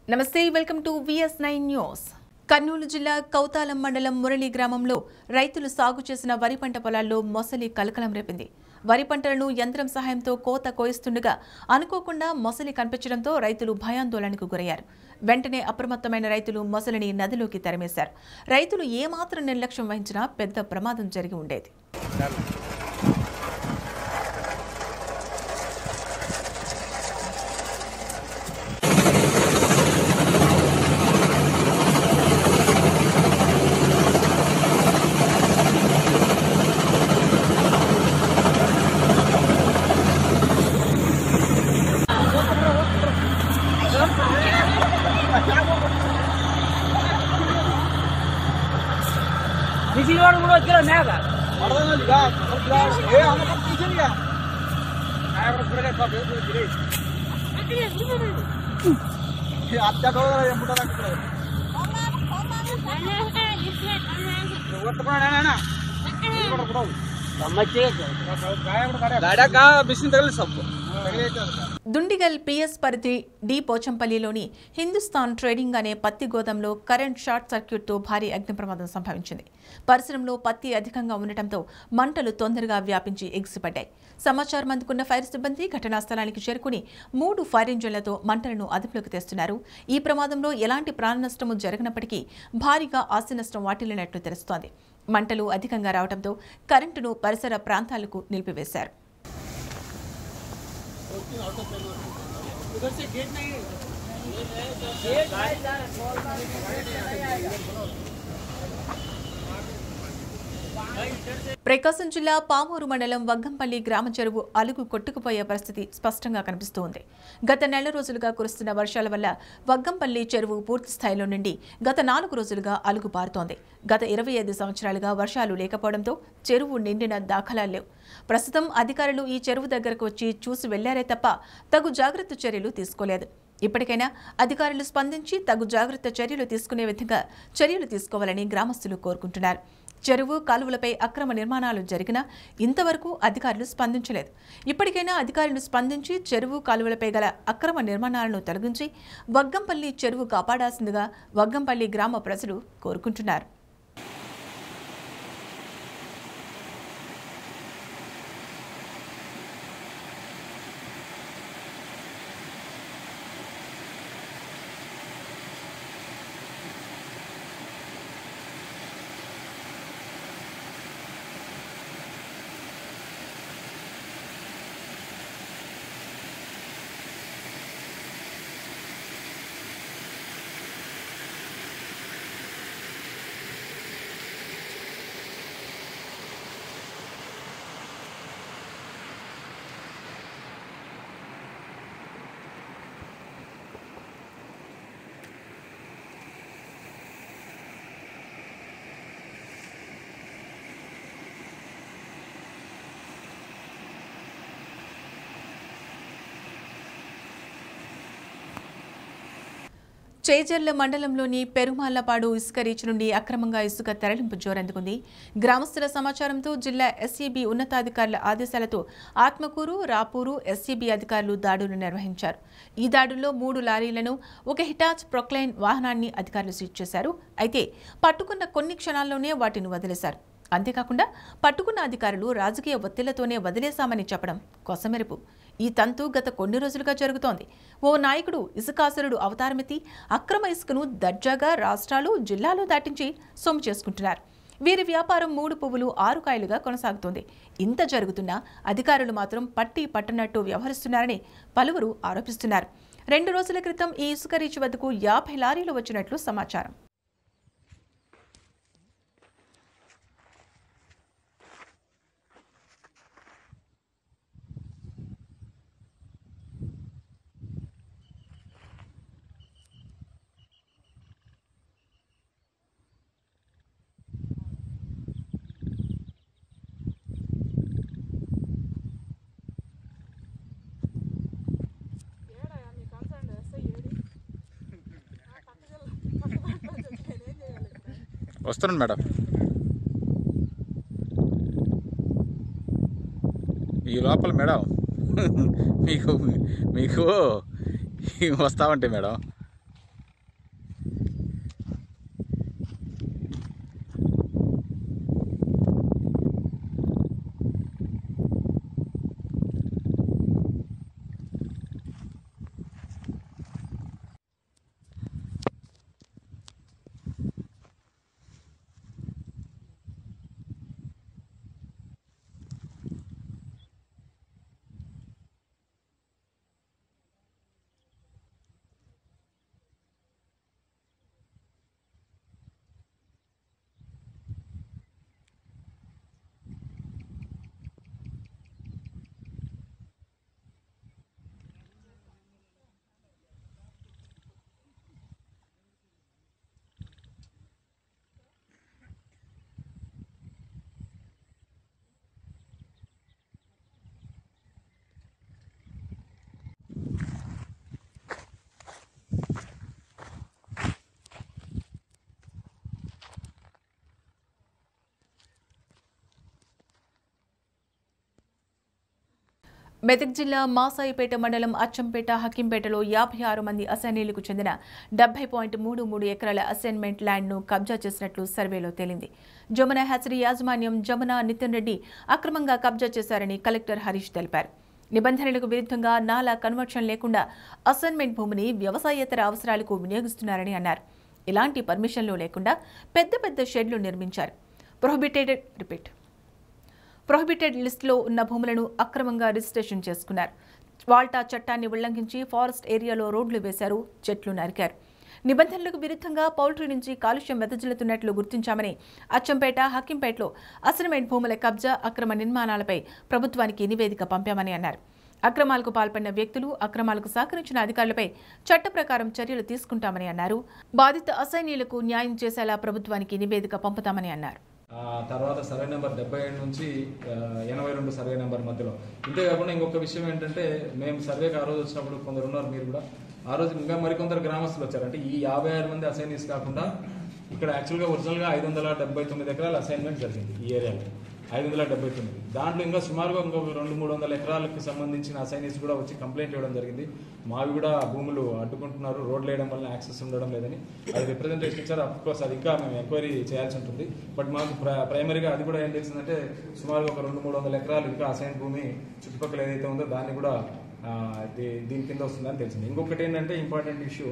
నమస్తే welcome to VS nine news Kurnool జిల్లా కౌతాలం మండలం మురళి గ్రామంలో రైతులు సాగు చేసిన వరి పంట పొలాల్లో మొసలి కలకలం రేపింది వరి పంటలను యంత్రం సహాయంతో కోత కోయిస్తుండగా అనుకోకుండా మొసలి కనిపించడంతో రైతులు భయాందోళనకు గురయ్యారు వెంటనే అప్రమత్తమైన రైతులు మొసలిని నదిలోకి తరిమేశారు రైతులు ఏమాత్రం నిర్లక్ష్యం వహించినా పెద్ద ప్రమాదం జరిగి ఉండేది ಬಿಸಿಲೋಡು ಕೂಡ ಹೋಗ್ತಿರೋ ಮ್ಯಾಗ ಗಾಡ್ಯಾಕ ಬಿಸಿನ ತಗಲಿ ಸ್ವಲ್ಪ దుండిగల్ పిఎస్ పరిధి డి పోచంపల్లిలోని హిందుస్థాన్ ట్రేడింగ్ అనే పత్తి గోదాంలో కరెంట్ షార్ట్ సర్క్యూట్తో భారీ అగ్ని ప్రమాదం సంభవించింది పరిశ్రమలో పత్తి అధికంగా ఉండటంతో మంటలు తొందరగా వ్యాపించి ఎగిసిపడ్డాయి సమాచారం అందుకున్న ఫైర్ సిబ్బంది ఘటనా స్థలానికి చేరుకుని మూడు ఫైర్ ఇంజన్లతో మంటలను అదుపులోకి తెస్తున్నారు ఈ ప్రమాదంలో ఎలాంటి ప్రాణ నష్టము జరగనప్పటికీ భారీగా ఆస్తి నష్టం వాటిల్లినట్లు తెలుస్తోంది మంటలు అధికంగా రావడంతో కరెంటును పరిసర ప్రాంతాలకు నిలిపివేశారు ప్రకాశం జిల్లా పామూరు మండలం వగ్గంపల్లి గ్రామ చెరువు అలుగు కొట్టుకుపోయే పరిస్థితి స్పష్టంగా కనిపిస్తోంది గత నెల రోజులుగా కురుస్తున్న వర్షాల వల్ల వగ్గంపల్లి చెరువు పూర్తి స్థాయిలో నుండి గత నాలుగు రోజులుగా అలుగు పారుతోంది గత ఇరవై ఐదు సంవత్సరాలుగా వర్షాలు లేకపోవడంతో చెరువు నిండిన దాఖలాలు లేవు ప్రస్తుతం అధికారులు ఈ చెరువు దగ్గరకు వచ్చి చూసి వెళ్లారే తప్ప తగు జాగ్రత్త చర్యలు తీసుకోలేదు ఇప్పటికైనా అధికారులు స్పందించి తగు జాగ్రత్త చర్యలు తీసుకునే విధంగా చర్యలు తీసుకోవాలని గ్రామస్తులు కోరుకుంటున్నారు చెరువు కాలువలపై అక్రమ నిర్మాణాలు జరిగినా ఇంతవరకు అధికారులు స్పందించలేదు ఇప్పటికైనా అధికారులు స్పందించి చెరువు కాలువలపై గల అక్రమ నిర్మాణాలను తొలగించి వగ్గంపల్లి చెరువు కాపాడాల్సిందిగా వగ్గంపల్లి గ్రామ ప్రజలు కోరుకుంటున్నారు చేజర్ల మండలంలోని పెరుమాళ్లపాడు ఇసుక రీచ్ నుండి అక్రమంగా ఇసుక తరలింపు జోరందుకుంది గ్రామస్తుల సమాచారంతో జిల్లా ఎస్సీబీ ఉన్నతాధికారుల ఆదేశాలతో ఆత్మకూరు రాపూరు ఎస్సీబీ అధికారులు దాడులు నిర్వహించారు ఈ దాడుల్లో మూడు లారీలను ఒక హిటాచ్ ప్రొక్లైన్ వాహనాన్ని అధికారులు సీజ్ చేశారు అయితే పట్టుకున్న కొన్ని క్షణాల్లోనే వాటిని వదిలేశారు అంతేకాకుండా పట్టుకున్న అధికారులు రాజకీయ ఒత్తిళ్లతోనే వదిలేశామని చెప్పడం కొసమెరుపు ఈ తంతు గత కొన్ని రోజులుగా జరుగుతోంది ఓ నాయకుడు ఇసుకాసురుడు అవతారమెత్తి అక్రమ ఇసుకను దర్జాగా రాష్ట్రాలు జిల్లాలు దాటించి సొమ్ము చేసుకుంటున్నారు వీరి వ్యాపారం మూడు పువ్వులు ఆరు కాయలుగా కొనసాగుతోంది ఇంత జరుగుతున్నా అధికారులు మాత్రం పట్టి పట్టనట్టు వ్యవహరిస్తున్నారని పలువురు ఆరోపిస్తున్నారు రెండు రోజుల క్రితం ఈ ఇసుక రీచ్ వద్దకు యాభై లారీలు వచ్చినట్లు సమాచారం వస్తున్నాను మేడం ఈ లోపల మేడం మీకు మీకు వస్తామంటే మేడం మెదక్ జిల్లా మాసాయిపేట మండలం అచ్చంపేట హకింపేటలో యాభై ఆరు మంది అసైనీలకు చెందిన డెబ్బై పాయింట్ మూడు మూడు ఎకరాల అసైన్మెంట్ ల్యాండ్ను కబ్జా చేసినట్లు సర్వేలో తేలింది జమున హ్యాచరీ యాజమాన్యం జమున నితిన్ రెడ్డి అక్రమంగా కబ్జా చేశారని కలెక్టర్ హరీష్ తెలిపారు నిబంధనలకు విరుద్ధంగా నాలా కన్వర్షన్ లేకుండా అసైన్మెంట్ భూమిని వ్యవసాయేతర అవసరాలకు వినియోగిస్తున్నారని అన్నారు ఇలాంటి పర్మిషన్లు లేకుండా పెద్ద పెద్ద షెడ్లు నిర్మించారు ప్రొహిబిటెడ్ రిపీట్ ప్రొహిబిటెడ్ లిస్టులో ఉన్న భూములను అక్రమంగా రిజిస్ట్రేషన్ చేసుకున్నారు వాల్టా చట్టాన్ని ఉల్లంఘించి ఫారెస్ట్ ఏరియాలో రోడ్లు వేశారు చెట్లు నరికారు నిబంధనలకు విరుద్ధంగా పౌల్ట్రీ నుంచి కాలుష్యం వెదజల్లుతున్నట్లు గుర్తించామని అచ్చంపేట హక్కింపేటలో అసైన్మెంట్ భూముల కబ్జా అక్రమ నిర్మాణాలపై ప్రభుత్వానికి నివేదిక పంపామని అన్నారు అక్రమాలకు పాల్పడిన వ్యక్తులు అక్రమాలకు సహకరించిన అధికారులపై చట్ట ప్రకారం చర్యలు తీసుకుంటామని అన్నారు బాధిత అసైనీయులకు న్యాయం చేసేలా ప్రభుత్వానికి నివేదిక పంపుతామని అన్నారు ఆ తర్వాత సర్వే నెంబర్ డెబ్బై ఏడు నుంచి ఆ, ఎనభై రెండు సర్వే నెంబర్ మధ్యలో ఇంతేకాకుండా ఇంకొక విషయం ఏంటంటే మేము సర్వేకి ఆ రోజు వచ్చినప్పుడు కొందరు ఉన్నారు మీరు కూడా ఆ రోజు ఇంకా మరికొందరు గ్రామస్తులు వచ్చారు అంటే ఈ యాభై ఆరు మంది అసైనీస్ కాకుండా ఇక్కడ యాక్చువల్గా ఒరిజినల్గా ఐదు వందల డెబ్బై తొమ్మిది ఎకరాల అసైన్మెంట్ జరిగింది ఈ ఏరియాలో ఐదు వందల డెబ్బై తొమ్మిది దాంట్లో ఇంకా సుమారుగా ఇంకొక రెండు మూడు వందల ఎకరాలకు సంబంధించిన అసైనీస్ కూడా వచ్చి కంప్లైంట్ ఇవ్వడం జరిగింది మావి కూడా భూములు అడ్డుకుంటున్నారు రోడ్లు వేయడం వల్ల యాక్సెస్ ఉండడం లేదని అది రిప్రజెంటేషన్ ఇచ్చారు అఫ్ కోర్స్ అది ఇంకా మేము ఎంక్వైరీ చేయాల్సి ఉంటుంది బట్ మాకు ప్ర- ప్రైమరీగా అది కూడా ఏం తెలిసిందంటే సుమారుగా ఒక రెండు మూడు వందల ఎకరాలు ఇంకా అసైన్ భూమి చుట్టుపక్కల ఏదైతే ఉందో దాన్ని కూడా ఆ, దీ- దీని కింద వస్తుందని తెలిసింది ఇంకొకటి ఏంటంటే ఇంపార్టెంట్ ఇష్యూ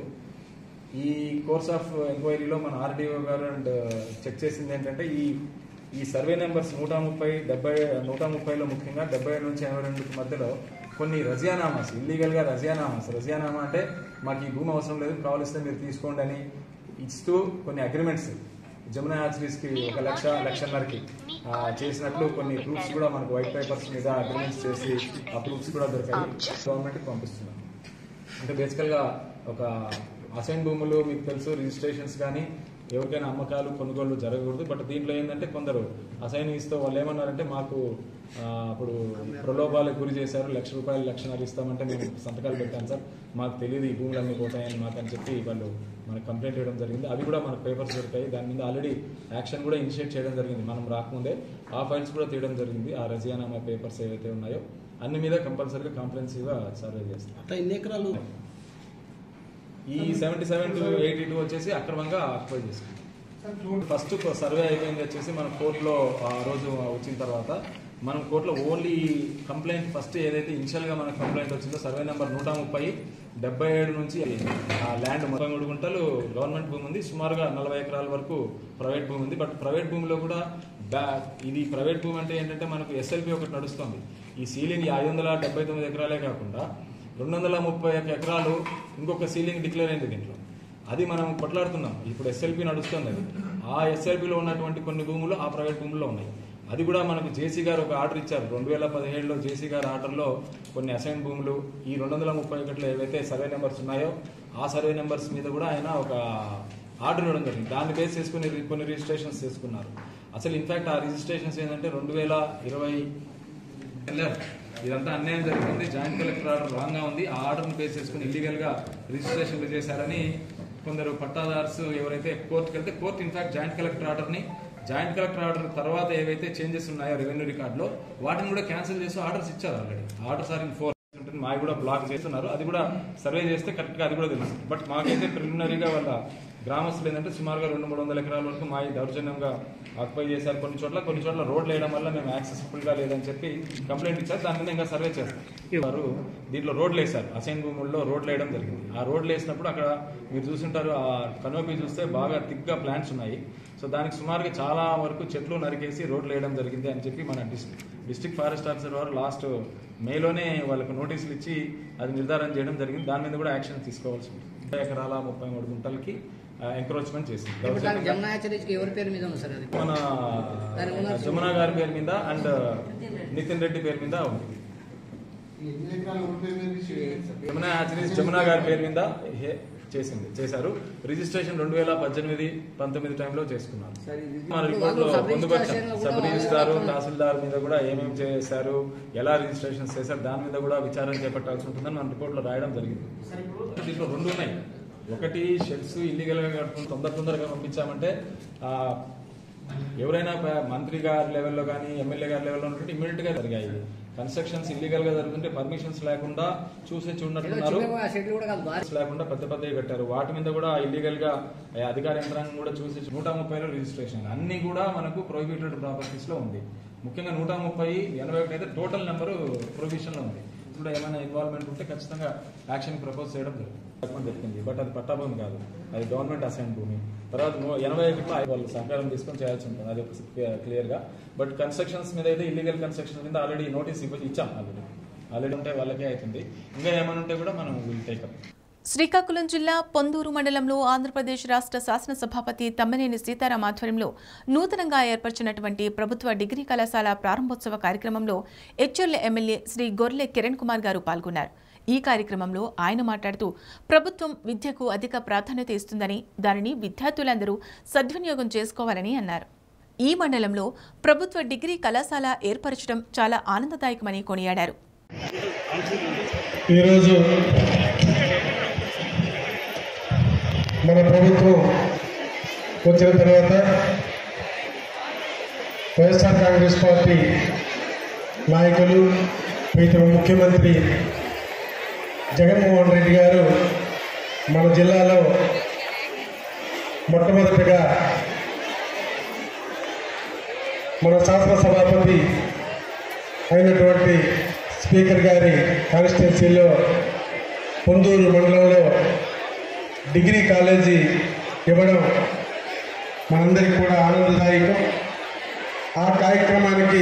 ఈ కోర్స్ ఆఫ్ ఎంక్వైరీలో మన ఆర్డీఓ గారు అండ్ చెక్ చేసింది ఏంటంటే ఈ ఈ సర్వే నెంబర్స్ నూట ముప్పై డెబ్బై నూట ముప్పైలో ముఖ్యంగా డెబ్బై నుంచి ఎనభై రెండుకి మధ్యలో కొన్ని రజియానామాస్ ఇల్లీగల్గా రజియానామాస్ రజియానామా అంటే మాకు ఈ భూమి అవసరం లేదు కావలిస్తే మీరు తీసుకోండి అని ఇస్తూ కొన్ని అగ్రిమెంట్స్ జమునా కి ఒక లక్ష లక్షన్నరకి ఆ, చేసినట్లు కొన్ని ప్రూఫ్స్ కూడా మనకు వైట్ పేపర్స్ మీద అగ్రిమెంట్స్ చేసి ఆ ప్రూఫ్స్ కూడా దొరికాయి గవర్నమెంట్కి పంపిస్తున్నాం అంటే బేసికల్గా ఒక అసైన్ భూములు మీకు తెలుసు రిజిస్ట్రేషన్స్ కానీ ఎవరికైనా అమ్మకాలు కొనుగోలు జరగకూడదు బట్ దీంట్లో ఏంటంటే కొందరు అసైన్ ఇస్తూ వాళ్ళు ఏమన్నారంటే మాకు ఆ, అప్పుడు ప్రలోభాలకు గురి చేశారు లక్ష రూపాయలు లక్షన్నర ఇస్తామంటే మేము సంతకాలు పెట్టాను సార్ మాకు తెలియదు ఈ భూములు అన్నీ పోతాయని మాకు అని చెప్పి వాళ్ళు మనకు కంప్లైంట్ ఇవ్వడం జరిగింది అవి కూడా మనకు పేపర్స్ దొరికాయి దాని మీద ఆల్రెడీ యాక్షన్ కూడా ఇనిషియేట్ చేయడం జరిగింది మనం రాకముందే ఆ ఫైల్స్ కూడా తీయడం జరిగింది ఆ రజియానామా పేపర్స్ ఏవైతే ఉన్నాయో అన్ని మీద కంపల్సరీగా కాంప్రహెన్సివ్గా సర్వే చేస్తాం అట్లా ఎన్ని ఎకరాలు ఈ seventy seven to eighty two వచ్చేసి అక్రమంగా ఆక్యుపై చేసింది ఫస్ట్ సర్వే అయిపోయింది వచ్చేసి మన కోర్టులో ఆ రోజు వచ్చిన తర్వాత మనం కోర్టులో ఓన్లీ కంప్లైంట్ ఫస్ట్ ఏదైతే ఇనిషియల్ గా మనకు కంప్లైంట్ వచ్చిందో సర్వే నెంబర్ నూట ముప్పై డెబ్బై ఏడు నుంచి ఆ ల్యాండ్ ముప్పై మూడు గుంటలు గవర్నమెంట్ భూమి ఉంది సుమారుగా నలభై ఎకరాల వరకు ప్రైవేట్ భూమి ఉంది బట్ ప్రైవేట్ భూమిలో కూడా బ్యా ఇది ప్రైవేట్ భూమి అంటే ఏంటంటే మనకు ఎస్ఎల్పి ఒకటి నడుస్తుంది ఈ సీలింగ్ ఐదు వందల డెబ్బై తొమ్మిది ఎకరాలే కాకుండా రెండు వందల ముప్పై ఒక్క ఎకరాలు ఇంకొక సీలింగ్ డిక్లేర్ అయింది దీంట్లో అది మనం కొట్లాడుతున్నాం ఇప్పుడు ఎస్ఎల్పి నడుస్తుంది అది ఆ ఎస్ఎల్పిలో ఉన్నటువంటి కొన్ని భూములు ఆ ప్రైవేట్ భూముల్లో ఉన్నాయి అది కూడా మనకు జేసీ గారు ఒక ఆర్డర్ ఇచ్చారు రెండు వేల పదిహేడులో జేసీ గారు ఆర్డర్లో కొన్ని అసైన్ భూములు ఈ రెండు వందల ముప్పై ఒకటిలో ఏవైతే సర్వే నెంబర్స్ ఉన్నాయో ఆ సర్వే నెంబర్స్ మీద కూడా ఆయన ఒక ఆర్డర్ ఇవ్వడం జరిగింది దాన్ని బేస్ చేసుకుని రి- కొన్ని రిజిస్ట్రేషన్స్ చేసుకున్నారు అసలు ఇన్ఫాక్ట్ ఆ రిజిస్ట్రేషన్స్ ఏంటంటే రెండు వేల ఇరవై వెళ్ళారు ఇదంతా అన్యాయం జరుగుతుంది జాయింట్ కలెక్టర్ ఆర్డర్ రాంగ్ గా ఉంది ఆ ఆర్డర్ ని బేస్ చేసుకుని ఇల్లీగల్ గా రిజిస్ట్రేషన్లు చేశారని కొందరు పట్టాదార్స్ ఎవరైతే కోర్టుకి వెళ్తే court in fact joint collector order ని జాయింట్ కలెక్టర్ ఆర్డర్ తర్వాత ఏవైతే చేంజెస్ ఉన్నాయో రెవెన్యూ రికార్డులో వాటిని కూడా క్యాన్సిల్ చేసి ఆర్డర్స్ ఇచ్చారు already orders are in force ఉంటుంది మావి కూడా బ్లాక్ చేస్తున్నారు అది కూడా సర్వే చేస్తే కరెక్ట్ గా అది కూడా తెలుసు బట్ మాకైతే ప్రిలిమినరీగా వాళ్ళ గ్రామస్తులు ఏంటంటే సుమారుగా రెండు మూడు వందల ఎకరాల వరకు మావి దౌర్జన్యంగా ఆక్యుపై చేశారు కొన్ని చోట్ల కొన్ని చోట్ల రోడ్లు వేయడం వల్ల మేము యాక్సెసిబుల్ గా లేదని చెప్పి కంప్లైంట్ ఇచ్చారు దాని మీద ఇంకా సర్వే చేస్తాం వారు దీంట్లో రోడ్లు వేశారు అసైన్ భూముల్లో రోడ్లు వేయడం జరిగింది ఆ రోడ్లు వేసినప్పుడు అక్కడ మీరు చూసుంటారు ఆ కనోపీ చూస్తే బాగా థిక్గా ప్లాంట్స్ ఉన్నాయి సో దానికి సుమారుగా చాలా వరకు చెట్లు నరికేసి రోడ్లు వేయడం జరిగింది అని చెప్పి మన డిస్ట్రిక్ట్ డిస్ట్రిక్ట్ ఫారెస్ట్ ఆఫీసర్ వారు లాస్ట్ మేలోనే వాళ్ళకు నోటీసులు ఇచ్చి అది నిర్ధారణ చేయడం జరిగింది దాని మీద కూడా యాక్షన్ తీసుకోవాల్సి ఉంది ముప్పై ఎకరాల ముప్పై మూడు గుంటలకి ఎంక్రోచ్మెంట్ చేసింది ఇప్పుడు దానికి జమునా హెచ్చరిక ఎవరి పేరు మీద ఉంది సార్ అది మన దాని ownership? జమునా గారి పేరు మీద అండ్ నితిన్ రెడ్డి పేరు మీద ఉంది జమునా హ్యాచరీస్ జమునా గారి పేరు మీద హే- చేసింది చేశారు రిజిస్ట్రేషన్ రెండు వేల పద్దెనిమిది పంతొమ్మిది టైంలో చేసుకున్నారు మన రిపోర్ట్ లో సబ్ పొందుపరిచాం రిజిస్ట్రేషన్ సబ్ కూడా రిజిస్ట్రార్ వాళ్ళు తహసీల్దార్ మీద కూడా ఏమేమి చేశారు ఎలా రిజిస్ట్రేషన్ చేశారు దాని మీద కూడా విచారణ చేపట్టాల్సి ఉంటుందని మన రిపోర్ట్ లో రాయడం జరిగింది దీంట్లో రెండు ఉన్నాయి ఒకటి షెడ్స్ ఇల్లీగల్ గా కట్టుకుని తొందర తొందరగా పంపించామంటే ఆ, ఎవరైనా ప- మంత్రి గారి లెవెల్లో కానీ ఎమ్మెల్యే గారి లెవెల్లో ఉన్నట్టు ఇమీడియట్ గా జరిగాయి కన్స్ట్రక్షన్స్ ఇల్లీగల్ గా జరుగుతుంటే పర్మిషన్స్ లేకుండా చూసి ఏదో చూడనట్టున్నారు చిన్నగా ఆ షెడ్లు కూడా కాదు భారీ లేకుండా పెద్ద పెద్దవి కట్టారు వాటి మీద కూడా ఇల్లీగల్ గా ఆ, అధికార యంత్రాంగం కూడా చూసి నూట ముప్పైలో రిజిస్ట్రేషన్ అన్ని కూడా మనకు ప్రొహిబిటెడ్ ప్రాపర్టీస్ లో ఉంది ముఖ్యంగా నూట ముప్పై ఎనభై ఒకటి అయితే టోటల్ నెంబర్ ప్రొవిజన్ లో ఉంది ఇప్పుడు ఏమైనా ఇన్వాల్వ్మెంట్ ఉంటే ఖచ్చితంగా యాక్షన్ ప్రపోజ్ చేయడం జరుగుతుంది చెప్పింది బట్ అది పట్టాభూమి కాదు అది గవర్నమెంట్ అసైన్ భూమి తర్వాత నూ- ఎనభై ఒకటిలో వాళ్ళు సహకారం తీసుకొని చేయాల్సి ఉంటుంది అది క్లియర్ గా బట్ కన్స్ట్రక్షన్స్ మీద అయితే ఇల్లీగల్ కన్స్ట్రక్షన్ మీద ఆల్రెడీ నోటీస్ ఇవ్వ ఇచ్చాం ఆల్రెడీ ఆల్రెడీ ఉంటే వాళ్ళకే అవుతుంది ఇంకా ఏమైనా ఉంటే కూడా మనం విల్ టేక్ అప్ శ్రీకాకుళం జిల్లా పొందూరు మండలంలో ఆంధ్రప్రదేశ్ రాష్ట్ర శాసనసభాపతి తమ్మినేని సీతారాం ఆధ్వర్యంలో నూతనంగా ఏర్పరిచినటువంటి ప్రభుత్వ డిగ్రీ కళాశాల ప్రారంభోత్సవ కార్యక్రమంలో హెచ్ఎల్ ఎమ్మెల్యే శ్రీ గొర్లె కిరణ్ కుమార్ గారు పాల్గొన్నారు ఈ కార్యక్రమంలో ఆయన మాట్లాడుతూ ప్రభుత్వం విద్యకు అధిక ప్రాధాన్యత ఇస్తుందని దానిని విద్యార్థులందరూ సద్వినియోగం చేసుకోవాలని అన్నారు ఈ మండలంలో ప్రభుత్వ డిగ్రీ కళాశాల ఏర్పరచడం చాలా ఆనందదాయకమని కొనియాడారు ఈరోజు మన ప్రభుత్వం వచ్చిన తర్వాత వైఎస్ఆర్ కాంగ్రెస్ పార్టీ నాయకులు ప్రీతమ ముఖ్యమంత్రి జగన్మోహన్ రెడ్డి గారు మన జిల్లాలో మొట్టమొదటిగా మన శాసనసభాపతి అయినటువంటి స్పీకర్ గారి కాన్స్టిట్యున్సీలో పొందూరు మండలంలో డిగ్రీ కాలేజీ ఇవ్వడం మనందరికీ కూడా ఆనందదాయకం ఆ కార్యక్రమానికి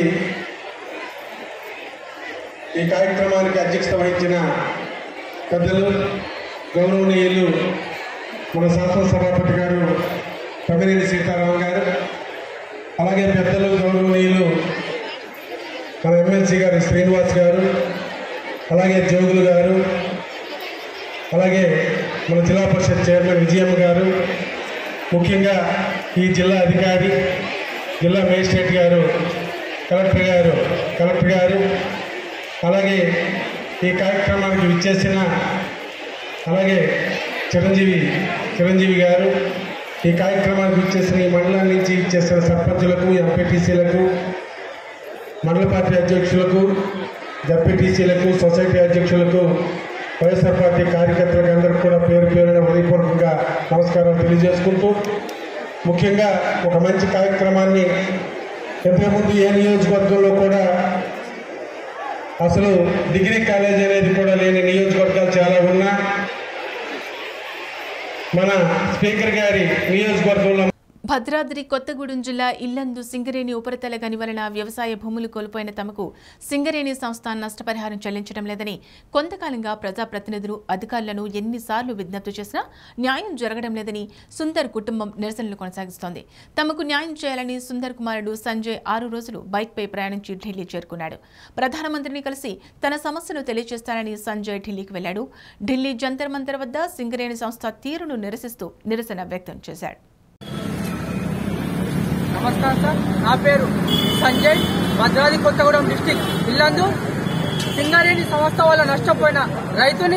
ఈ కార్యక్రమానికి అధ్యక్షత వహించిన పెద్దలు గౌరవనీయులు మన శాసనసభాపతి గారు తమ్మినేని సీతారాం గారు అలాగే పెద్దలు గౌరవనీయులు మన ఎమ్మెల్సీ గారు శ్రీనివాస్ గారు అలాగే జోగులు గారు అలాగే మన జిల్లా పరిషత్ చైర్మన్ విజయమ్మ గారు ముఖ్యంగా ఈ జిల్లా అధికారి జిల్లా మేజిస్ట్రేట్ గారు కలెక్టర్ గారు కలెక్టర్ గారు అలాగే ఈ కార్యక్రమానికి విచ్చేసిన అలాగే చిరంజీవి చిరంజీవి గారు ఈ కార్యక్రమానికి ఇచ్చేసిన ఈ మండలం నుంచి ఇచ్చేసిన సర్పంచులకు ఎంపీటీసీలకు మండల పార్టీ అధ్యక్షులకు జడ్పీటీసీలకు సొసైటీ అధ్యక్షులకు వైఎస్ఆర్ పార్టీ కార్యకర్తలకు అందరికీ కూడా పేరు పేరున హృదయపూర్వకంగా నమస్కారం తెలియజేసుకుంటూ ముఖ్యంగా ఒక మంచి కార్యక్రమాన్ని ఇంతకుముందు ఏ నియోజకవర్గంలో కూడా అసలు డిగ్రీ కాలేజ్ అనేది కూడా లేని నియోజకవర్గాలు చాలా ఉన్నా మన స్పీకర్ గారి నియోజకవర్గంలో భద్రాద్రి కొత్తగూడెం జిల్లా ఇల్లందు సింగరేణి ఉపరితల గని వలన వ్యవసాయ భూములు కోల్పోయిన తమకు సింగరేణి సంస్థ నష్టపరిహారం చెల్లించడం లేదని కొంతకాలంగా ప్రజాప్రతినిధులు అధికారులను ఎన్నిసార్లు విజ్ఞప్తి చేసినా న్యాయం జరగడం లేదని సుందర్ కుటుంబం నిరసనలు కొనసాగిస్తోంది తమకు న్యాయం చేయాలని సుందర్ కుమారుడు సంజయ్ ఆరు రోజులు బైక్పై ప్రయాణించి ఢిల్లీ చేరుకున్నాడు ప్రధానమంత్రిని కలిసి తన సమస్యను తెలియజేస్తానని సంజయ్ ఢిల్లీకి వెళ్లాడు ఢిల్లీ జంతర్ మంతర్ వద్ద సింగరేణి సంస్థ తీరును నిరసిస్తూ నిరసన వ్యక్తం చేశాడు నమస్కారం సార్ నా పేరు సంజయ్ భద్రాద్రి కొత్తగూడెం డిస్టిక్ ఇల్లందు సింగారేణి సంస్థ వల్ల నష్టపోయిన రైతుని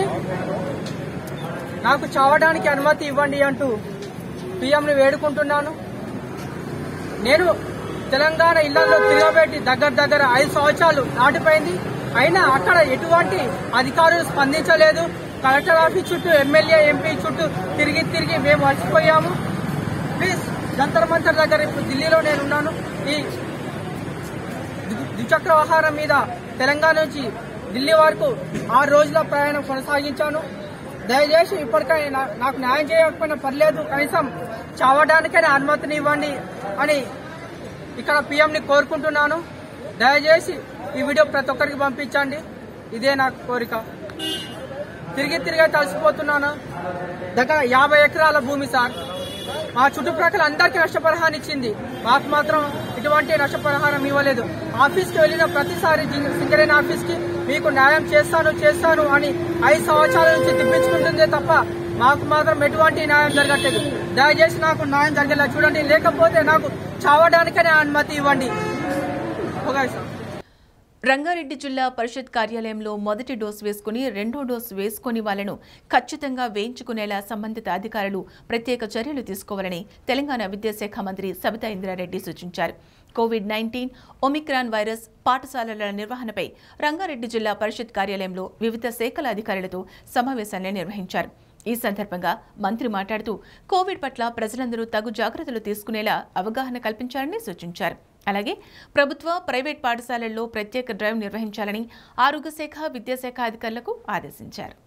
నాకు చావడానికి అనుమతి ఇవ్వండి అంటూ పిఎంని వేడుకుంటున్నాను నేను తెలంగాణ ఇళ్లలో తిరగబెట్టి దగ్గర దగ్గర ఐదు సంవత్సరాలు దాటిపోయింది అయినా అక్కడ ఎటువంటి అధికారులు స్పందించలేదు కలెక్టర్ ఆఫీస్ చుట్టూ ఎమ్మెల్యే ఎంపీ చుట్టూ తిరిగి తిరిగి మేము అలసిపోయాము ప్లీజ్ జంతర్ మంతర్ దగ్గర ఇప్పుడు ఢిల్లీలో నేను ఉన్నాను ఈ ద్వి- ద్విచక్ర వాహనం మీద తెలంగాణ నుంచి ఢిల్లీ వరకు ఆరు రోజుల ప్రయాణం కొనసాగించాను దయచేసి ఇప్పటికైనా నాకు న్యాయం చేయకపోయినా పర్లేదు కనీసం చావడానికైనా అనుమతిని ఇవ్వండి అని ఇక్కడ పిఎంని కోరుకుంటున్నాను దయచేసి ఈ వీడియో ప్రతి ఒక్కరికి పంపించండి ఇదే నా కోరిక తిరిగి తిరిగి తలసిపోతున్నాను దగ్గర యాభై ఎకరాల భూమి సార్ మా చుట్టుప్రక్కల అందరికీ నష్టపరిహారం ఇచ్చింది మాకు మాత్రం ఇటువంటి నష్టపరిహారం ఇవ్వలేదు ఆఫీస్కి వెళ్ళిన ప్రతిసారి జింగ- సింగరేణి ఆఫీస్కి మీకు న్యాయం చేస్తాను చేస్తాను అని ఐదు సంవత్సరాల నుంచి తిప్పించుకుంటుందే తప్ప మాకు మాత్రం ఎటువంటి న్యాయం జరగట్లేదు దయచేసి నాకు న్యాయం జరిగేలా చూడండి లేకపోతే నాకు చావడానికనే అనుమతి ఇవ్వండి ఓకే సార్ రంగారెడ్డి జిల్లా పరిషత్ కార్యాలయంలో మొదటి డోసు వేసుకుని రెండో డోసు వేసుకుని వాళ్లను ఖచ్చితంగా వేయించుకునేలా సంబంధిత అధికారులు ప్రత్యేక చర్యలు తీసుకోవాలని తెలంగాణ విద్యాశాఖ మంత్రి సబితా ఇంద్రారెడ్డి సూచించారు కోవిడ్ నైన్టీన్ ఒమిక్రాన్ వైరస్ పాఠశాలల నిర్వహణపై రంగారెడ్డి జిల్లా పరిషత్ కార్యాలయంలో వివిధ శాఖల అధికారులతో సమావేశాన్ని నిర్వహించారు ఈ సందర్భంగా మంత్రి మాట్లాడుతూ కోవిడ్ పట్ల ప్రజలందరూ తగు జాగ్రత్తలు తీసుకునేలా అవగాహన కల్పించాలని సూచించారు అలాగే ప్రభుత్వ ప్రైవేట్ పాఠశాలల్లో ప్రత్యేక డ్రైవ్ నిర్వహించాలని ఆరోగ్య శాఖ విద్యాశాఖ అధికారులకు ఆదేశించారు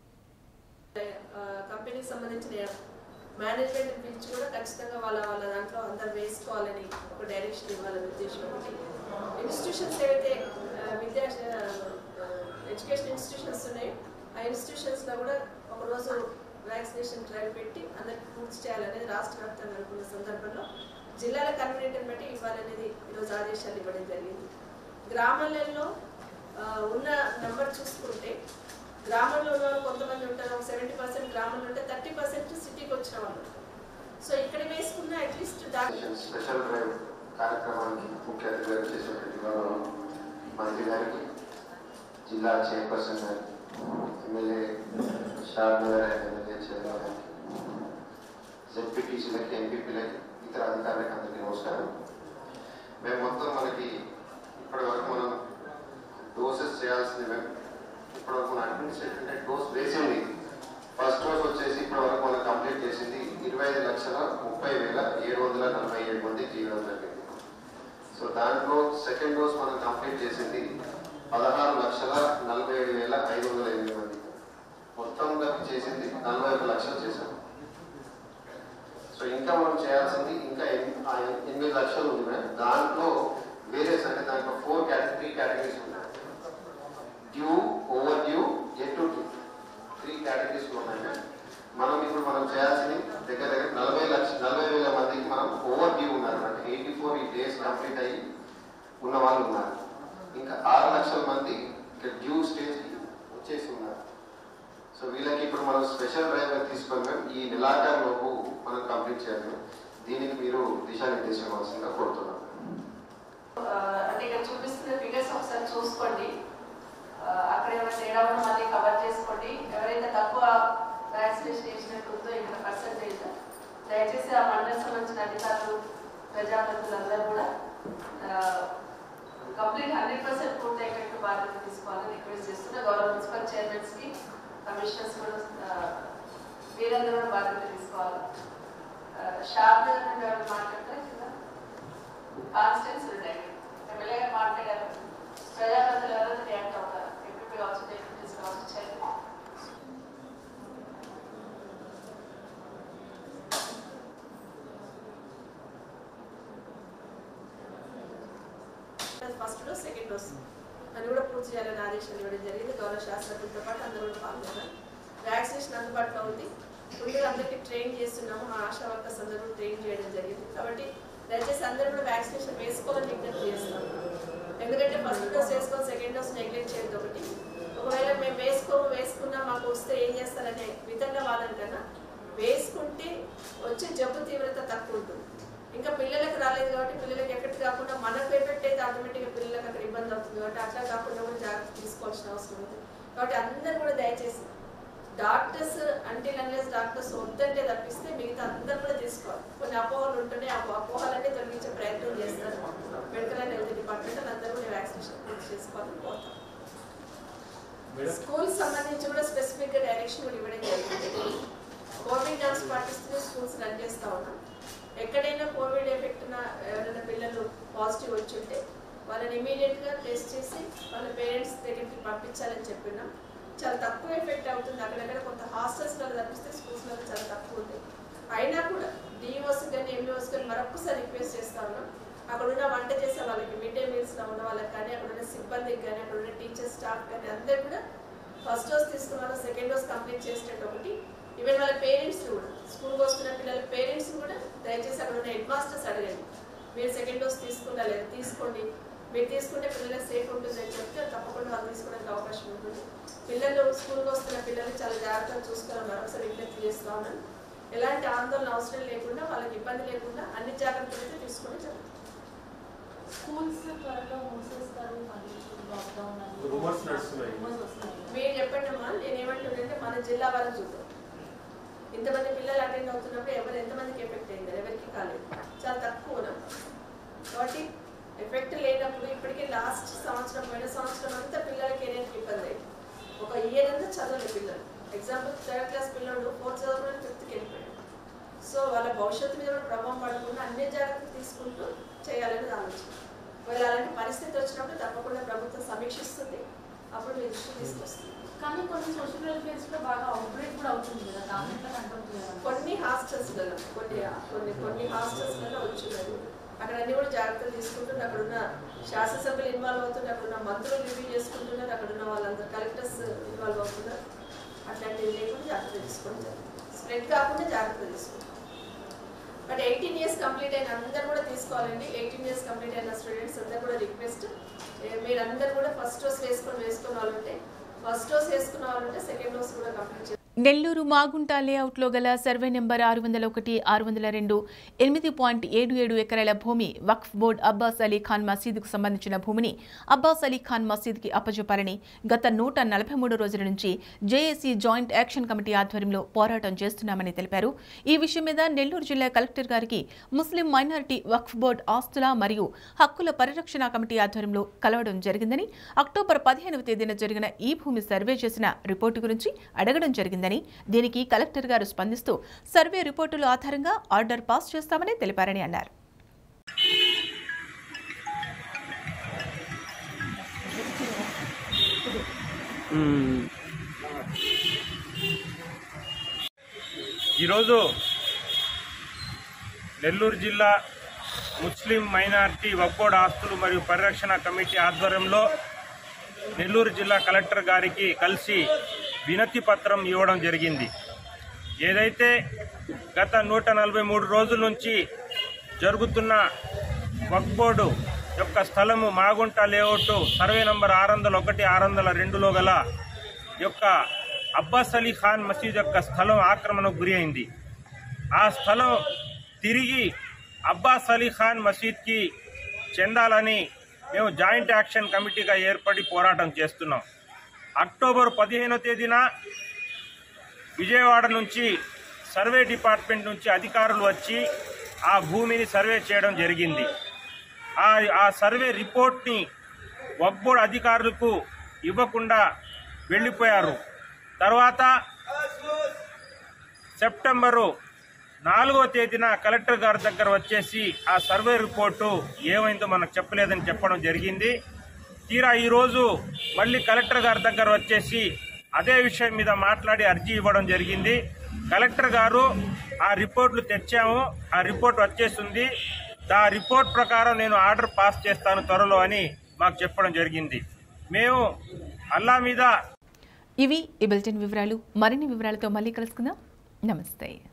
కంపెనీకి సంబంధించిన మేనేజ్మెంట్ పిలిచి కూడా ఖచ్చితంగా వాళ్ళ వాళ్ళ దాంట్లో అందరు వేసుకోవాలని ఒక డైరెక్షన్ ఇవ్వాలని ఉద్దేశం ఒకటి ఇన్స్టిట్యూషన్స్ ఏవైతే ఆ, విద్యా ఎడ్యుకేషన్ ఇన్స్టిట్యూషన్స్ ఉన్నాయో ఆ ఇన్స్టిట్యూషన్స్లో కూడా ఒకరోజు వ్యాక్సినేషన్ డ్రైవ్ పెట్టి అందరికి పూర్తి చేయాలనేది రాష్ట్ర వ్యాప్తంగా అనుకున్న సందర్భంలో జిల్లాల కన్వీనియన్ట్ని బట్టి ఇవ్వాలనేది ఈరోజు ఆదేశాలు ఇవ్వడం జరిగింది గ్రామాలలో ఆ, ఉన్న నెంబర్ చూసుకుంటే గ్రామంలో ఉన్న వాళ్ళు కొంతమంది ఉంటారు ఒక సెవెంటీ పర్సెంట్ గ్రామంలో ఉంటే థర్టీ పర్సెంట్ సిటీకి వచ్చిన వాళ్ళు ఉంటారు. సో ఇక్కడ వేసుకున్న అట్లీస్ట్ దాకా స్పెషల్ డ్రైవ్ కార్యక్రమానికి ముఖ్య అతిథిగా చేసినటువంటి గౌరవం మంత్రి గారికి జిల్లా చైర్పర్సన్ గారికి ఎమ్మెల్యే షాద్ గారి ఎమ్మెల్యే చైర్మన్ గారికి జెడ్పీటీసీలకి ఎంపీపీలకి ఇతర అధికారులకి అందరికీ నమస్కారం మేము మొత్తం మనకి ఇప్పటి వరకు మనం డోసెస్ చేయాల్సింది మేము ఇప్పటి వరకు మనం అడ్మినిస్ట్రేట్ అంటే డోస్ వేసింది ఫస్ట్ డోస్ వచ్చేసి ఇప్పటి వరకు మనం కంప్లీట్ చేసింది ఇరవై ఐదు లక్షల ముప్పై వేల ఏడు వందల నలభై ఏడు మంది జీవనం జరిగింది సో దాంట్లో సెకండ్ డోస్ మనం కంప్లీట్ చేసింది పదహారు లక్షల నలభై ఏడు వేల ఐదు వందల ఎనిమిది మంది మొత్తంగా చేసింది నలభై ఒక లక్షలు చేశాం సో ఇంకా మనం చేయాల్సింది ఇంకా ఎన్- ఆ ఎనిమిది లక్షలు ఉంది మేడం దాంట్లో వేరే అంటే దాంట్లో ఫోర్ కేటగిరీ త్రీ కేటగిరీస్ ఉన్నాయి due overdue at to due three categories ఉన్నాయి మేడం మనం ఇప్పుడు మనం చేయాల్సింది దగ్గర దగ్గర నలభై లక్ష నలభై వేల మందికి మనం ఓవర్ డ్యూ ఉన్నారు అంటే ఎయిటీ ఫోర్ ఈ డేస్ కంప్లీట్ అయ్యి ఉన్న వాళ్ళు ఉన్నారు ఇంకా ఆరు లక్షల మంది ఇంకా డ్యూ స్టేజ్ వచ్చేసి ఉన్నారు సో వీళ్ళకి ఇప్పుడు మనం స్పెషల్ డ్రైవర్ తీసుకొని మేము ఈ నెలాఖరు లోపు మనం కంప్లీట్ చేయాలి మేడం. దీనికి మీరు దిశానిర్దేశం ఇవ్వాల్సిందిగా కోరుతున్నాం ఆ, అంటే ఇక్కడ చూపిస్తున్న ఫిగర్స్ ఒకసారి చూసుకోండి ఆ, అక్కడ ఏమైనా తేడా ఉన్నా మళ్ళీ కవర్ చేసుకోండి ఎవరైతే తక్కువ వ్యాక్సినేషన్ చేసినట్టు ఉందో ఇక్కడ పర్సంటేజ్ దయచేసి ఆ మండలం సంబంధించిన అధికారులు ప్రజాప్రతినిధులు అందరూ కూడా కంప్లీట్ హండ్రెడ్ పర్సెంట్ పూర్తయ్యేటట్టు బాధ్యత తీసుకోవాలని రిక్వెస్ట్ చేస్తున్నా గౌరవ మున్సిపల్ చైర్మన్స్ కి కమిషనర్స్ కూడా ఆ, వీరందరూ కూడా బాధ్యత తీసుకోవాలి షాప్ నుండి ఎవరు మాట్లాడతారు కదా కాన్స్టెన్స్ ఉన్నాయి ఎమ్మెల్యే గారు మాట్లాడారు ప్రజాప్రతినిధులు ఎవరైతే రియాక్ట్ అవుతారు ఎంపీ కావచ్చు డెప్యూటీస్ కావచ్చు chairman first dose second dose అని కూడా పూర్తి చేయాలని ఆదేశాలు ఇవ్వడం జరిగింది గౌరవ శాస్త్రజ్ఞులతో పాటు అందరూ కూడా పాల్గొన్నారు వ్యాక్సినేషన్ అందుబాటులో ఉంది ముందుగా అందరికీ ట్రైన్ చేస్తున్నాము మా ఆశా వర్కర్స్ అందరూ కూడా ట్రైన్ చేయడం జరిగింది కాబట్టి దయచేసి అందరూ కూడా వ్యాక్సినేషన్ వేసుకోవాలని విజ్ఞప్తి చేస్తాం ఎందుకంటే ఫస్ట్ డోస్ వేసుకొని సెకండ్ డోస్ నెగ్లెక్ట్ చేయదు ఒకటి ఒకవేళ మేము వేసుకోము వేసుకున్నా మాకు వస్తే ఏం చేస్తారనే విధంగా వాళ్ళని కన్నా వేసుకుంటే వచ్చే జబ్బు తీవ్రత తక్కువ ఉంటుంది ఇంకా పిల్లలకు రాలేదు కాబట్టి పిల్లలకి ఎక్కడికి కాకుండా మనకు ఎఫెక్ట్ అయితే ఆటోమేటిక్గా పిల్లలకు అక్కడ ఇబ్బంది అవుతుంది కాబట్టి అట్లా కాకుండా కూడా జాగ్రత్త తీసుకోవాల్సిన అవసరం ఉంది కాబట్టి అందరూ కూడా దయచేసి డాక్టర్స్ అంటిల్ అన్లెస్ డాక్టర్స్ వద్దంటే తప్పిస్తే మిగతా అందరూ కూడా తీసుకోవాలి కొన్ని అపోహలు ఉంటున్నాయి ఆ అపోహలన్నీ తొలగించే ప్రయత్నం చేస్తారు మెడికల్ అండ్ హెల్త్ డిపార్ట్మెంట్ అందరూ కూడా వ్యాక్సినేషన్ పూర్తి చేసుకోవాలని కోరుతాం స్కూల్ సంబంధించి కూడా స్పెసిఫిక్ గా డైరెక్షన్ కూడా ఇవ్వడం జరిగింది కోవిడ్ నామ్స్ పాటిస్తూ స్కూల్స్ రన్ చేస్తా ఉన్నాం ఎక్కడైనా కోవిడ్ ఎఫెక్ట్ ఉన్న ఎవరైనా పిల్లలు పాజిటివ్ వచ్చి ఉంటే వాళ్ళని ఇమీడియట్ గా టెస్ట్ చేసి వాళ్ళ పేరెంట్స్ దగ్గరికి పంపించాలని చెప్పినాం చాలా తక్కువ ఎఫెక్ట్ అవుతుంది అక్కడక్కడ కొంత హాస్టల్స్ లో తప్పిస్తే స్కూల్స్ లో చాలా తక్కువ ఉంది అయినా కూడా డిఓస్ కానీ ఎంఈఓస్ కానీ మరొకసారి రిక్వెస్ట్ చేస్తా ఉన్నాం అక్కడ ఉన్న వంట చేసే వాళ్ళకి మిడ్ డే మీల్స్ లో ఉన్న వాళ్ళకి కానీ అక్కడ ఉన్న సిబ్బందికి కానీ అక్కడ ఉన్న టీచర్ స్టాఫ్ కానీ అందరూ కూడా ఫస్ట్ డోస్ తీసుకున్న వాళ్ళు సెకండ్ డోస్ కంప్లీట్ చేసేటట్టు ఒకటి ఈవెన్ వాళ్ళ పేరెంట్స్ కూడా స్కూల్కి వస్తున్న పిల్లల పేరెంట్స్ కూడా దయచేసి అక్కడ ఉన్న హెడ్ మాస్టర్స్ అడగండి మీరు సెకండ్ డోస్ తీసుకున్నా లేదా తీసుకోండి మీరు తీసుకుంటే పిల్లలకు సేఫ్ ఉంటుంది అని చెప్తే తప్పకుండా వాళ్ళు తీసుకోవడానికి అవకాశం ఉంటుంది పిల్లలు స్కూల్కి వస్తున్న పిల్లలు చాలా జాగ్రత్తగా చూసుకోవాలి మరొకసారి విజ్ఞప్తి చేస్తా ఉన్నాను ఎలాంటి ఆందోళన అవసరం లేకుండా వాళ్ళకి ఇబ్బంది లేకుండా అన్ని జాగ్రత్తలు అయితే తీసుకొని జరుగుతుంది స్కూల్స్ త్వరలో మూసేస్తారు మళ్ళీ లాక్డౌన్ అని Rumours నడుస్తున్నాయి. Rumours వస్తున్నాయి మీరు చెప్పండి అమ్మా నేను ఏమంటుందంటే మన జిల్లా వాళ్ళని చూద్దాం ఇంతమంది పిల్లలు అటెండ్ అవుతున్నప్పుడు ఎవరు ఎంతమందికి ఎఫెక్ట్ అయింది ఎవరికి కాలేదు చాలా తక్కువ నెంబర్ కాబట్టి భవిష్యత్తు మీద కూడా ప్రభావం పడకుండా అన్ని జాగ్రత్తలు తీసుకుంటూ చేయాలని ఆలోచన ఒకవేళ అలాంటి పరిస్థితి వచ్చినప్పుడు తప్పకుండా ప్రభుత్వం సమీక్షిస్తుంది అప్పుడు మీ దృష్టి తీసుకొస్తుంది కానీ కొన్ని సోషల్ వెల్ఫేర్స్ లో బాగా అవుట్బ్రేక్ కూడా అవుతుంది కదా దాన్ని ఎట్లా కంట్రోల్ చేయాలి కొన్ని హాస్టల్స్లలో కొన్ని కొన్ని కొన్ని హాస్టల్స్లలో వచ్చినది అక్కడ అన్ని కూడా జాగ్రత్తలు తీసుకుంటున్నారు అక్కడ ఉన్న శాసనసభ్యులు ఇన్వాల్వ్ అవుతున్నారు అక్కడ ఉన్న మంత్రులు రివ్యూ చేసుకుంటున్నారు అక్కడ ఉన్న వాళ్ళందరూ కలెక్టర్స్ ఇన్వాల్వ్ అవుతున్నారు అట్లాంటివి లేకుండా జాగ్రత్త తీసుకోవడం స్ప్రెడ్ కాకుండా జాగ్రత్త తీసుకుంటాం బట్ ఎయిటీన్ ఇయర్స్ కంప్లీట్ అయిన అందరూ కూడా తీసుకోవాలండి ఎయిటీన్ ఇయర్స్ కంప్లీట్ అయిన స్టూడెంట్స్ అందరూ కూడా రిక్వెస్ట్ మీరందరూ కూడా ఫస్ట్ డోస్ వేసుకొని వేసుకున్న వాళ్ళు ఉంటే ఫస్ట్ డోస్ వేసుకున్న వాళ్ళు ఉంటే సెకండ్ డోస్ కూడా కంప్లీట్ చేసి నెల్లూరు మాగుంట లేఅవుట్లో గల సర్వే నెంబర్ ఆరు వందల ఒకటి ఆరు వందల రెండు ఎనిమిది పాయింట్ ఏడు ఏడు ఎకరాల భూమి వక్ఫ్ బోర్డ్ అబ్బాస్ అలీ ఖాన్ మసీదుకు సంబంధించిన భూమిని అబ్బాస్ అలీ ఖాన్ మసీద్కి అప్పజెప్పాలని గత నూట నలభై మూడు రోజుల నుంచి జేఏసీ జాయింట్ యాక్షన్ కమిటీ ఆధ్వర్యంలో పోరాటం చేస్తున్నామని తెలిపారు ఈ విషయం మీద నెల్లూరు జిల్లా కలెక్టర్ గారికి ముస్లిం మైనారిటీ వక్ఫ్ బోర్డ్ ఆస్తుల మరియు హక్కుల పరిరక్షణ కమిటీ ఆధ్వర్యంలో కలవడం జరిగిందని అక్టోబర్ పదిహేనవ తేదీన జరిగిన ఈ భూమి సర్వే చేసిన రిపోర్టు గురించి అడగడం జరిగిందని దీనికి కలెక్టర్ గారు స్పందిస్తూ సర్వే రిపోర్టుల ఆధారంగా ఆర్డర్ పాస్ చేస్తామని తెలిపారని అన్నారు ఈరోజు నెల్లూరు జిల్లా ముస్లిం మైనారిటీ వక్బోర్డ్ ఆస్తులు మరియు పరిరక్షణ కమిటీ ఆధ్వర్యంలో నెల్లూరు జిల్లా కలెక్టర్ గారికి కలిసి వినతి పత్రం ఇవ్వడం జరిగింది ఏదైతే గత నూట నలభై మూడు రోజుల నుంచి జరుగుతున్న వక్ఫ్ బోర్డు యొక్క స్థలము మాగుంట లేఅవుట్ సర్వే నంబర్ ఆరు వందల ఒకటి ఆరు వందల రెండులో గల యొక్క అబ్బాస్ అలీ ఖాన్ మసీద్ యొక్క స్థలం ఆక్రమణకు గురి అయింది ఆ స్థలం తిరిగి అబ్బాస్ అలీ ఖాన్ మసీద్కి చెందాలని మేము జాయింట్ యాక్షన్ కమిటీగా ఏర్పడి పోరాటం చేస్తున్నాం అక్టోబర్ పదిహేనో తేదీన విజయవాడ నుంచి సర్వే డిపార్ట్మెంట్ నుంచి అధికారులు వచ్చి ఆ భూమిని సర్వే చేయడం జరిగింది ఆ ఆ సర్వే రిపోర్ట్ని వక్బోర్డ్ అధికారులకు ఇవ్వకుండా వెళ్ళిపోయారు తర్వాత సెప్టెంబరు నాలుగో తేదీన కలెక్టర్ గారి దగ్గర వచ్చేసి ఆ సర్వే రిపోర్టు ఏమైందో మనకు చెప్పలేదని చెప్పడం జరిగింది తీరా ఈరోజు మళ్ళీ కలెక్టర్ గారి దగ్గర వచ్చేసి అదే విషయం మీద మాట్లాడి అర్జీ ఇవ్వడం జరిగింది కలెక్టర్ గారు ఆ రిపోర్ట్లు తెచ్చాము ఆ రిపోర్ట్ వచ్చేసింది ఆ రిపోర్ట్ ప్రకారం నేను ఆర్డర్ పాస్ చేస్తాను త్వరలో అని మాకు చెప్పడం జరిగింది మేము అల్లా మీద ఇవి ఈ బులెటిన్ వివరాలు మరిన్ని వివరాలతో మళ్ళీ కలుసుకుందాం నమస్తే